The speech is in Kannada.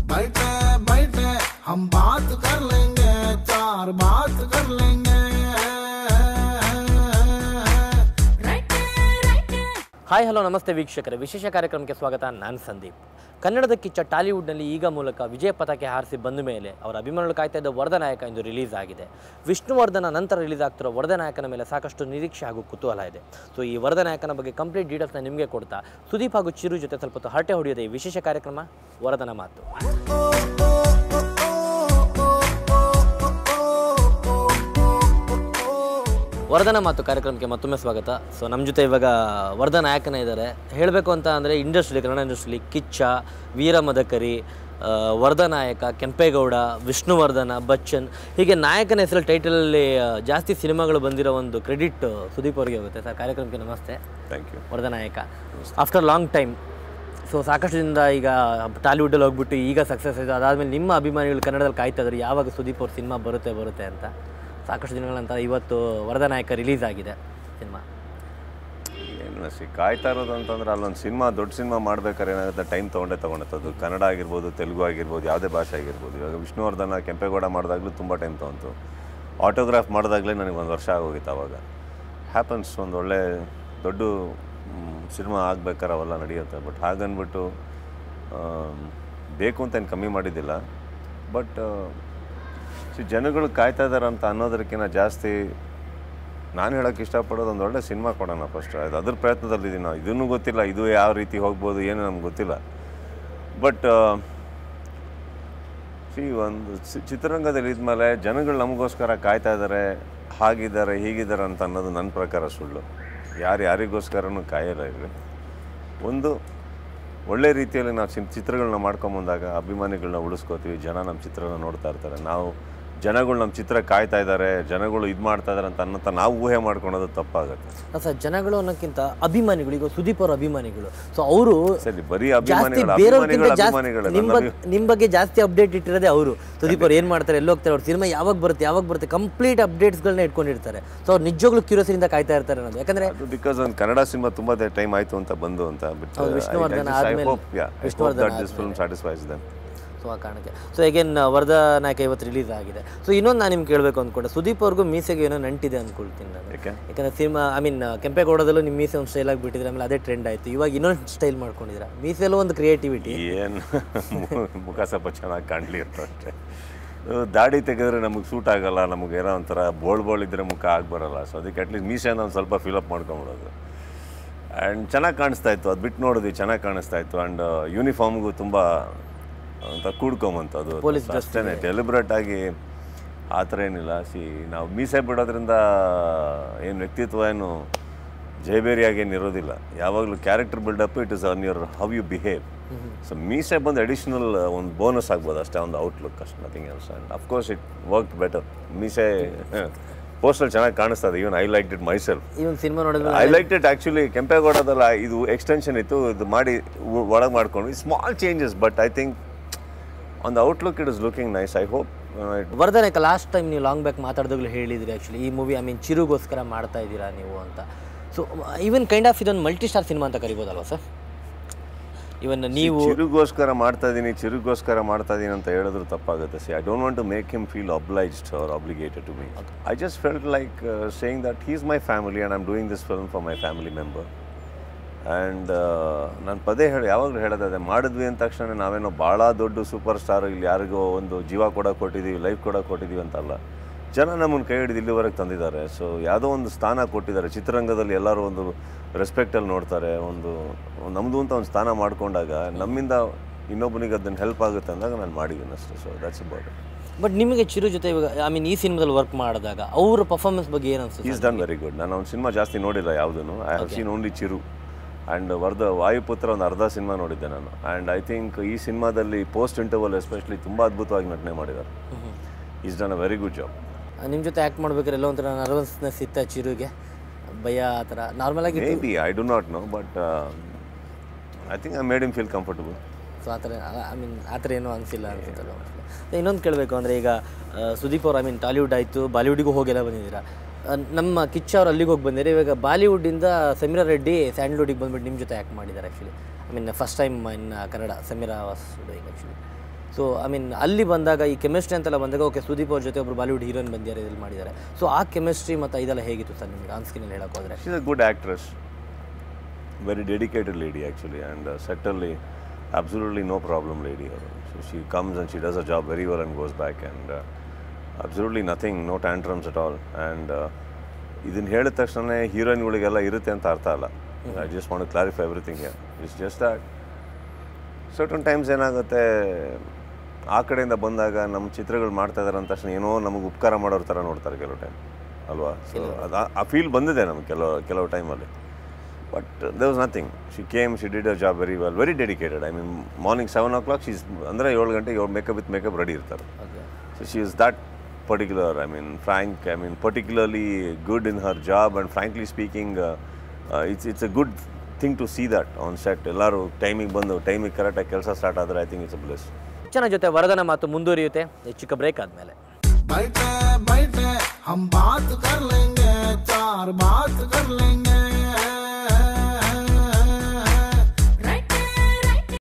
बैठे बैठे हम बात कर लेंगे चार बात कर लेंगे ಹಾಯ್ ಹಲೋ ನಮಸ್ತೆ ವೀಕ್ಷಕರೇ ವಿಶೇಷ ಕಾರ್ಯಕ್ರಮಕ್ಕೆ ಸ್ವಾಗತ ನಾನು ಸಂದೀಪ್ ಕನ್ನಡದ ಕಿಚ್ಚ ಟಾಲಿವುಡ್ನಲ್ಲಿ ಈಗ ಮೂಲಕ ವಿಜಯ ಪತಾಕೆ ಹಾರಿಸಿ ಬಂದ ಮೇಲೆ ಅವರ ಅಭಿಮಾನಿಗಳು ಕಾಯ್ತಾ ಇದ್ದ ವರದನಾಯಕ ಎಂದು ರಿಲೀಸ್ ಆಗಿದೆ ವಿಷ್ಣುವರ್ಧನ ನಂತರ ರಿಲೀಸ್ ಆಗ್ತಿರೋ ವರದನಾಯಕನ ಮೇಲೆ ಸಾಕಷ್ಟು ನಿರೀಕ್ಷೆ ಹಾಗೂ ಕುತೂಹಲ ಇದೆ ಸೊ ಈ ವರದನಾಯಕನ ಬಗ್ಗೆ ಕಂಪ್ಲೀಟ್ ಡೀಟೇಲ್ಸ್ನ ನಿಮಗೆ ಕೊಡ್ತಾ ಸುದೀಪ್ ಹಾಗೂ ಚಿರು ಜೊತೆ ಸ್ವಲ್ಪ ಹೊತ್ತು ಹರಟೆ ಹೊಡೆಯೋದೇ ಈ ವಿಶೇಷ ಕಾರ್ಯಕ್ರಮ ವರದನ ಮಾತು ವರದನ ಮಾತು ಕಾರ್ಯಕ್ರಮಕ್ಕೆ ಮತ್ತೊಮ್ಮೆ ಸ್ವಾಗತ ಸೊ ನಮ್ಮ ಜೊತೆ ಇವಾಗ ವರದನ ನಾಯಕನ ಇದ್ದಾರೆ ಹೇಳಬೇಕು ಅಂತ ಅಂದರೆ ಇಂಡಸ್ಟ್ರಿ ಕನ್ನಡ ಇಂಡಸ್ಟ್ರಿಲಿ ಕಿಚ್ಚ ವೀರ ಮದಕರಿ ಆ, ವರದನಾಯಕ ಕೆಂಪೇಗೌಡ ವಿಷ್ಣುವರ್ಧನ ಬಚ್ಚನ್ ಹೀಗೆ ನಾಯಕನ ಹೆಸರು ಟೈಟಲಲ್ಲಿ ಆ, ಜಾಸ್ತಿ ಸಿನಿಮಾಗಳು ಬಂದಿರೋ ಒಂದು ಕ್ರೆಡಿಟ್ ಸುದೀಪ್ ಅವರಿಗೆ ಹೋಗುತ್ತೆ ಸರ್ ಕಾರ್ಯಕ್ರಮಕ್ಕೆ namaste thank you Varadanayaka after long time so ಸಾಕಷ್ಟು ದಿನದಿಂದ ಈಗ ಟಾಲಿವುಡಲ್ಲಿ ಹೋಗ್ಬಿಟ್ಟು ಈಗ ಸಕ್ಸಸ್ ಆಯಿತು ಅದಾದಮೇಲೆ ನಿಮ್ಮ ಅಭಿಮಾನಿಗಳು ಕನ್ನಡದಲ್ಲಿ ಕಾಯ್ತಾ ಇದ್ದಾರೆ ಯಾವಾಗ ಸುದೀಪ್ ಅವ್ರ ಸಿನಿಮಾ ಬರುತ್ತೆ ಬರುತ್ತೆ ಅಂತ ಸಾಕಷ್ಟು ದಿನಗಳ ನಂತರ ಇವತ್ತು ವರದನಾಯಕ ರಿಲೀಸ್ ಆಗಿದೆ ಸಿನಿಮಾ ಏನು ಸಿ ಕಾಯ್ತಾ ಇರೋದು ಅಂತಂದ್ರೆ ಅಲ್ಲೊಂದು ಸಿನಿಮಾ ದೊಡ್ಡ ಸಿನಿಮಾ ಮಾಡ್ಬೇಕಾದ್ರೆ ಏನಾಗುತ್ತೆ ಟೈಮ್ ತೊಗೊಂಡೇ ತೊಗೊಂಡತ್ತೆ ಅದು ಕನ್ನಡ ಆಗಿರ್ಬೋದು ತೆಲುಗು ಆಗಿರ್ಬೋದು ಯಾವುದೇ ಭಾಷೆ ಆಗಿರ್ಬೋದು ಇವಾಗ ವಿಷ್ಣುವರ್ಧನ ಕೆಂಪೇಗೌಡ ಮಾಡಿದಾಗಲೂ ತುಂಬ ಟೈಮ್ ತೊಗೊಂತು ಆಟೋಗ್ರಾಫ್ ಮಾಡಿದಾಗಲೇ ನನಗೆ ಒಂದು ವರ್ಷ ಆಗೋಗಿತ್ತು ಅವಾಗ ಹ್ಯಾಪನ್ಸ್ ಒಂದು ಒಳ್ಳೆ ದೊಡ್ಡ ಸಿನಿಮಾ ಆಗ್ಬೇಕಾರೆ ಅವೆಲ್ಲ ನಡೆಯುತ್ತೆ ಬಟ್ ಹಾಗನ್ಬಿಟ್ಟು ಆಮ್, ಬೇಕು ಅಂತ ಏನು ಕಮ್ಮಿ ಮಾಡಿದ್ದಿಲ್ಲ ಬಟ್ ಸಿ ಜನಗಳು ಕಾಯ್ತಾ ಇದ್ದಾರೆ ಅಂತ ಅನ್ನೋದಕ್ಕಿಂತ ಜಾಸ್ತಿ ನಾನು ಹೇಳೋಕ್ಕೆ ಇಷ್ಟಪಡೋದು ಒಂದು ಒಳ್ಳೆ ಸಿನಿಮಾ ಕೊಡೋಣ ಫಸ್ಟ್ ಅದು ಅದ್ರ ಪ್ರಯತ್ನದಲ್ಲಿದ್ದೀನಿ ನಾವು ಇದನ್ನು ಗೊತ್ತಿಲ್ಲ ಇದು ಯಾವ ರೀತಿ ಹೋಗ್ಬೋದು ಏನು ನಮ್ಗೆ ಗೊತ್ತಿಲ್ಲ ಬಟ್ ಸಿ ಒಂದು ಸಿ- ಚಿತ್ರರಂಗದಲ್ಲಿ ಇದ್ಮೇಲೆ ಜನಗಳು ನಮಗೋಸ್ಕರ ಕಾಯ್ತಾ ಇದ್ದಾರೆ ಹಾಗಿದ್ದಾರೆ ಹೀಗಿದ್ದಾರೆ ಅಂತ ಅನ್ನೋದು ನನ್ನ ಪ್ರಕಾರ ಸುಳ್ಳು ಯಾರು ಯಾರಿಗೋಸ್ಕರನೂ ಕಾಯಲ್ಲ ಇಲ್ಲಿ ಒಂದು ಒಳ್ಳೆ ರೀತಿಯಲ್ಲಿ ನಾವು ಚಿನ್ ಚಿತ್ರಗಳನ್ನ ಮಾಡ್ಕೊಂಬಂದಾಗ ಅಭಿಮಾನಿಗಳನ್ನ ಉಳಿಸ್ಕೋತೀವಿ ಜನ ನಮ್ಮ ಚಿತ್ರನ ನೋಡ್ತಾ ಇರ್ತಾರೆ ನಾವು ಜನಗಳು ನಮ್ಮ ಚಿತ್ರ ಕಾಯ್ತಾ ಇದ್ದಾರೆ ಜನಗಳು ಇದು ಮಾಡ್ತಾ ಇದ್ದಾರೆ ಅಂತ ಅನ್ನೋಂಥ ನಾವು ಊಹೆ ಮಾಡ್ಕೊಳೋದು ತಪ್ಪಾಗುತ್ತೆ ಸರ್ ಜನಗಳು ಅನ್ನೋಕ್ಕಿಂತ ಅಭಿಮಾನಿಗಳು ಈಗ ಸುದೀಪ್ ಅವರ ಅಭಿಮಾನಿಗಳು ಸೊ ಅವರು ಸರಿ ಬರೀ ಜಾಸ್ತಿ ಅಭಿಮಾನಿಗಳು ಬೇರೆಯವ್ರಿಗಿಂತ ಅಭಿಮಾನಿಗಳು ಜಾಸ್ತಿ ಅಭಿಮಾನಿಗಳು ನಿಮ್ಮ ನನ್ನ ಬಗ್ಗೆ ನಿಮ್ಮ ಬಗ್ಗೆ ಜಾಸ್ತಿ ಅಪ್ಡೇಟ್ ಇಟ್ಟಿರೋದೇ ಅವರು ಸುದೀಪ್ ಅವ್ರು ಏನು ಮಾಡ್ತಾರೆ ಎಲ್ಲಿ ಹೋಗ್ತಾರೆ ಅವ್ರ ಸಿನಿಮಾ ಯಾವಾಗ ಬರುತ್ತೆ ಯಾವಾಗ ಬರುತ್ತೆ ಕಂಪ್ಲೀಟ್ ಅಪ್ಡೇಟ್ಸ್ಗಳನ್ನ ಇಟ್ಕೊಂಡಿರ್ತಾರೆ ಸೊ ಅವ್ರು ನಿಜವಾಗ್ಲೂ ಕ್ಯೂರಿಯಸಿಂದ ಕಾಯ್ತಾ ಇರ್ತಾರೆ ಅನ್ನೋದು ಯಾಕಂದ್ರೆ ಅದು ಬಿಕಾಸ್ ಒಂದು ಕನ್ನಡ ಸಿನಿಮಾ ತುಂಬಾ ಟೈಮ್ ಆಯ್ತು ಅಂತ ಬಂದು ಅಂತ ಬಿಟ್ಟು ಹೌದು, ವಿಷ್ಣುವರ್ಧನ ಆದ್ಮೇಲೆ- Vishnuvardhana this film satisfies them so ಆ ಕಾರಣಕ್ಕೆ ಸೊ ಅಗೇನ್ ವರದಾ ನಾಯಕ ಇವತ್ತು ರಿಲೀಸ್ ಆಗಿದೆ ಸೊ ಇನ್ನೊಂದು ನಾನು ನಿಮ್ಗೆ ಕೇಳಬೇಕು ಅಂದ್ಕೊಂಡೆ ಸುದೀಪ್ ಅವ್ರಿಗೂ ಮೀಸೆಗೆ ಏನೋ ನಂಟಿದೆ ಅಂದ್ಕೊಳ್ತೀನಿ ನಾನು ಯಾಕೆ ಯಾಕಂದ್ರೆ ಸಿನಿಮಾ ಐ ಮೀನ್ ಕೆಂಪೇಗೌಡದಲ್ಲೂ ನಿಮ್ಮ ಮೀಸೆ ಒಂದು ಸ್ಟೈಲ್ ಆಗಿಬಿಟ್ಟಿದ್ರೆ ಆಮೇಲೆ ಅದೇ ಟ್ರೆಂಡ್ ಆಯಿತು ಇವಾಗ ಇನ್ನೊಂದು ಸ್ಟೈಲ್ ಮಾಡ್ಕೊಂಡಿದ್ದೀರಾ ಮೀಸೆಲ್ಲೂ ಒಂದು ಕ್ರಿಯೇಟಿವಿಟಿ ಏನು ಮುಖ ಸ್ವಲ್ಪ ಚೆನ್ನಾಗಿ ಕಾಣಲಿ ಅಂತ ಅಷ್ಟೇ ಅದು ದಾಡಿ ತೆಗೆದ್ರೆ ನಮಗೆ ಸೂಟ್ ಆಗಲ್ಲ ನಮಗೆ ಏನೋ ಒಂಥರ ಬೋಳ್ ಬೋಳ್ ಇದ್ರೆ ಮುಖ ಆಗಿ ಬರಲ್ಲ ಸೊ ಅದಕ್ಕೆ ಅಟ್ಲೀಸ್ಟ್ ಮೀಸೆನ ಒಂದು ಸ್ವಲ್ಪ ಫಿಲಪ್ ಮಾಡ್ಕೊಂಬಿಡೋದು ಆ್ಯಂಡ್ ಚೆನ್ನಾಗಿ ಕಾಣಿಸ್ತಾ ಇತ್ತು ಅದು ಬಿಟ್ಟು ನೋಡಿದ್ವಿ ಚೆನ್ನಾಗಿ ಕಾಣಿಸ್ತಾ ಇತ್ತು ಆ್ಯಂಡ್ ಯೂನಿಫಾರ್ಮ್ಗೂ ತುಂಬ ಅಂತ ಕೂಡ್ಕೊಂಬಂತದ್ದು Police dress ಅಷ್ಟೇ ಡೆಲಿಬ್ರೇಟ್ ಆಗಿ ಆ ಥರ ಏನಿಲ್ಲ ಸಿ ನಾವು ಮೀಸೆ ಬಿಡೋದ್ರಿಂದ ಏನು ವ್ಯಕ್ತಿತ್ವ ಏನು ಜಯಬೇರಿಯಾಗಿ ಏನು ಇರೋದಿಲ್ಲ ಯಾವಾಗಲೂ character build up it is on your how you behave so ಮೀಸೆ ಬಂದು ಅಡಿಷ್ನಲ್ ಒಂದು ಬೋನಸ್ ಆಗ್ಬೋದು ಅಷ್ಟೇ ಒಂದು ಔಟ್ಲುಕ್ ಅಷ್ಟು nothing else and of course it work better ಮೀಸೆ ಪೋಸ್ಟಲ್ಲಿ ಚೆನ್ನಾಗಿ ಕಾಣಿಸ್ತದೆ even I like it myself ಈ ಒಂದು ಸಿನಿಮಾ ನೋಡಿದ್ರೆ ಐ ಲೈಕ್ ಇಟ್ ಆ್ಯಕ್ಚುಲಿ ಕೆಂಪೇಗೌಡದಲ್ಲ ಇದು ಎಕ್ಸ್ಟೆನ್ಷನ್ ಇತ್ತು ಇದು ಮಾಡಿ ಒಳಗೆ ಮಾಡ್ಕೊಂಡು small changes but I think on the outlook it is looking nice I hope it ವರ್ಧನಕ್ಕೆ ಲಾಸ್ಟ್ ಟೈಮ್ ನೀವು ಲಾಂಗ್ ಬ್ಯಾಕ್ ಮಾತಾಡಿದಾಗಲೂ ಹೇಳಿದ್ರಿ ಆ್ಯಕ್ಚುಲಿ ಈ ಮೂವಿ ಐ ಮೀನ್ ಚಿರುಗೋಸ್ಕರ ಮಾಡ್ತಾ ಇದ್ದೀರಾ ನೀವು ಅಂತ ಸೊ ಈವನ್ ಕೈಂಡ್ ಆಫ್ ಇದೊಂದು ಮಲ್ಟಿ ಸ್ಟಾರ್ ಸಿನಿಮಾ ಅಂತ ಕರಿಬೋದಲ್ವಾ ಸರ್ ಇವನ್ ನೀವು ಚಿರುಗೋಸ್ಕರ ಮಾಡ್ತಾ ಇದ್ದೀನಿ ಚಿರುಗೋಸ್ಕರ ಮಾಡ್ತಾ ಇದ್ದೀನಿ ಅಂತ ಹೇಳಿದ್ರು ತಪ್ಪಾಗುತ್ತೆ see I don't want to make him feel obliged or obligated to me I just felt like saying that he's my family and I'm doing this film for my family member and ನಾನು ಪದೇ ಹೇಳಿ ಯಾವಾಗಲೂ ಹೇಳೋದದೆ ಮಾಡಿದ್ವಿ ಅಂದ ತಕ್ಷಣ ನಾವೇನೋ ಭಾಳ ದೊಡ್ಡ ಸೂಪರ್ ಸ್ಟಾರ್ ಇಲ್ಲಿ ಯಾರಿಗೋ ಒಂದು ಜೀವ ಕೊಡೋಕೆ ಕೊಟ್ಟಿದ್ದೀವಿ ಲೈಫ್ ಕೊಡೋಕೆ ಕೊಟ್ಟಿದ್ದೀವಿ ಅಂತಲ್ಲ ಜನ ನಮ್ಮನ್ನು ಕೈ ಹಿಡಿದು ಇಲ್ಲಿವರೆಗೆ ತಂದಿದ್ದಾರೆ ಸೊ ಯಾವುದೋ ಒಂದು ಸ್ಥಾನ ಕೊಟ್ಟಿದ್ದಾರೆ ಚಿತ್ರರಂಗದಲ್ಲಿ ಎಲ್ಲರೂ ಒಂದು ರೆಸ್ಪೆಕ್ಟಲ್ಲಿ ನೋಡ್ತಾರೆ ಒಂದು ನಮ್ಮದು ಅಂತ ಒಂದು ಸ್ಥಾನ ಮಾಡ್ಕೊಂಡಾಗ ನಮ್ಮಿಂದ ಇನ್ನೊಬ್ಬನಿಗೆ ಅದನ್ನು ಹೆಲ್ಪ್ ಆಗುತ್ತೆ ಅಂದಾಗ ನಾನು ಮಾಡಿದ್ದೀನಿ ಅಷ್ಟೇ so that's about it but ನಿಮಗೆ ಚಿರು ಜೊತೆ ಇವಾಗ ಐ ಮೀನ್ ಈ ಸಿನಿಮಾದಲ್ಲಿ ವರ್ಕ್ ಮಾಡಿದಾಗ ಅವ್ರ ಪರ್ಫಾರ್ಮೆನ್ಸ್ ಬಗ್ಗೆ ಏನು ಅನ್ಸುತ್ತೆ ಈಸ್ ಡನ್ ವೆರಿ ಗುಡ್ ನಾನು ಅವ್ನ ಸಿನಿಮಾ ಜಾಸ್ತಿ ನೋಡಿಲ್ಲ ಯಾವುದೂ I have seen only Chiru and Vardha Vayuputra ಒಂದು ಅರ್ಧ ಸಿನಿಮಾ ನೋಡಿದ್ದೆ ನಾನು ಆ್ಯಂಡ್ ಐ ಥಿಂಕ್ ಈ ಸಿನಿಮಾದಲ್ಲಿ ಪೋಸ್ಟ್ ಇಂಟರ್ವಲ್ ಎಸ್ಪೆಷಲಿ ತುಂಬ ಅದ್ಭುತವಾಗಿ ನಟನೆ ಮಾಡಿದ್ದಾರೆ he's done a very good job ನಿಮ್ಮ ಜೊತೆ ಆ್ಯಕ್ಟ್ ಮಾಡ್ಬೇಕಾದ್ರೆ ಎಲ್ಲೋ ಒಂಥರ ನರ್ವಸ್ನೆಸ್ ಇತ್ತ ಚಿರುಗೆ ಭಯ ಆ ಥರ ನಾರ್ಮಲ್ ಆಗಿ maybe I do not know but I think I made him feel comfortable so ಆ ಥರ ಐ ಮೀನ್ ಆ ಥರ ಏನೂ ಅನಿಸಿಲ್ಲ ಅನ್ಸುತ್ತಲ್ಲ ಇನ್ನೊಂದು ಕೇಳಬೇಕು ಅಂದರೆ ಈಗ ಆ, ಸುದೀಪ್ ಅವ್ರು ಐ ಮೀನ್ ಟಾಲಿವುಡ್ ಆಯಿತು ಬಾಲಿವುಡ್ಡಿಗೂ ಹೋಗೆಲ್ಲ ಬಂದಿದ್ದೀರಾ ಆ, ನಮ್ಮ ಕಿಚ್ಚ ಅವ್ರು ಅಲ್ಲಿಗೆ ಹೋಗಿ ಬಂದಿದ್ದಾರೆ ಇವಾಗ ಬಾಲಿವುಡ್ಡಿಂದ ಸಮೀರಾ ರೆಡ್ಡಿ ಸ್ಯಾಂಡ್ಲ್ವುಡ್ಡಿಗೆ ಬಂದ್ಬಿಟ್ಟು ನಿಮ್ಮ ಜೊತೆ ಆ್ಯಕ್ಟ್ ಮಾಡಿದ್ದಾರೆ actually I mean first time in Kannada Sameera was doing actually so so I mean ಅಲ್ಲಿ ಬಂದಾಗ ಈ ಕೆಮಿಸ್ಟ್ರಿ ಅಂತೆಲ್ಲ ಬಂದಾಗ ಓಕೆ ಸುದೀಪ್ ಅವ್ರ ಜೊತೆ ಒಬ್ರು ಬಾಲಿವುಡ್ ಹೀರೋಯಿನ್ ಬಂದಿದ್ದಾರೆ ಇದ್ರಲ್ಲಿ ಮಾಡಿದ್ದಾರೆ ಸೊ ಆ ಕೆಮಿಸ್ಟ್ರಿ ಮತ್ತು ಇದೆಲ್ಲ ಹೇಗಿತ್ತು ಸರ್ ನಿಮಗೆ ಆನ್ ಸ್ಕ್ರೀನಲ್ಲಿ ಹೇಳಕ್ಕೆ ಹೋದರೆ She's a good actress, very dedicated lady actually, and uh, certainly, absolutely no problem lady. So she comes and she does her job very well and goes back, and uh, absolutely nothing, no tantrums at all. And uh, ಇದನ್ನ ಹೇಳಿದ ತಕ್ಷಣ ಹೀರೋಯಿನ್ಗಳಿಗೆಲ್ಲ ಇರುತ್ತೆ ಅಂತ ಅರ್ಥ ಅಲ್ಲ I just want clarify everything it's just that certain times ಏನಾಗುತ್ತೆ ಆ ಕಡೆಯಿಂದ ಬಂದಾಗ ನಮ್ಮ ಚಿತ್ರಗಳು ಮಾಡ್ತಾ ಇದಾರೆ ಅಂದ ತಕ್ಷಣ ಏನೋ ನಮಗೆ ಉಪಕಾರ ಮಾಡೋರ ಥರ ನೋಡ್ತಾರೆ ಕೆಲವು ಟೈಮ್ ಅಲ್ವಾ ಸೊ ಅದು ಆ ಫೀಲ್ ಬಂದಿದೆ ನಮ್ಗೆ ಕೆಲವು ಕೆಲವು ಟೈಮಲ್ಲಿ but they was nothing she came she did a job very well very dedicated I mean morning seven o'clock she's ಅಂದರೆ ಏಳು ಗಂಟೆಗೆ ಅವ್ರು ಮೇಕಪ್ ವಿತ್ ಮೇಕಪ್ ರೆಡಿ ಇರ್ತಾರೆ okay so she is that particular I mean frank I mean particularly good in her job and frankly speaking it's it's a good thing to see that on set ಎಲ್ಲರೂ ಟೈಮಿಗೆ ಬಂದು ಟೈಮಿಗೆ ಕರೆಕ್ಟಾಗಿ ಕೆಲಸ ಸ್ಟಾರ್ಟ್ ಆದರೆ I think it's a bless ಜನ ಜೊತೆ ವರದನ ಮಾತು ಮುಂದುವರಿಯುತ್ತೆ ಈ ಚಿಕ್ಕ ಬ್ರೇಕ್ ಆದಮೇಲೆ बैठे बैठे हम बात कर लेंगे चार बात कर लेंगे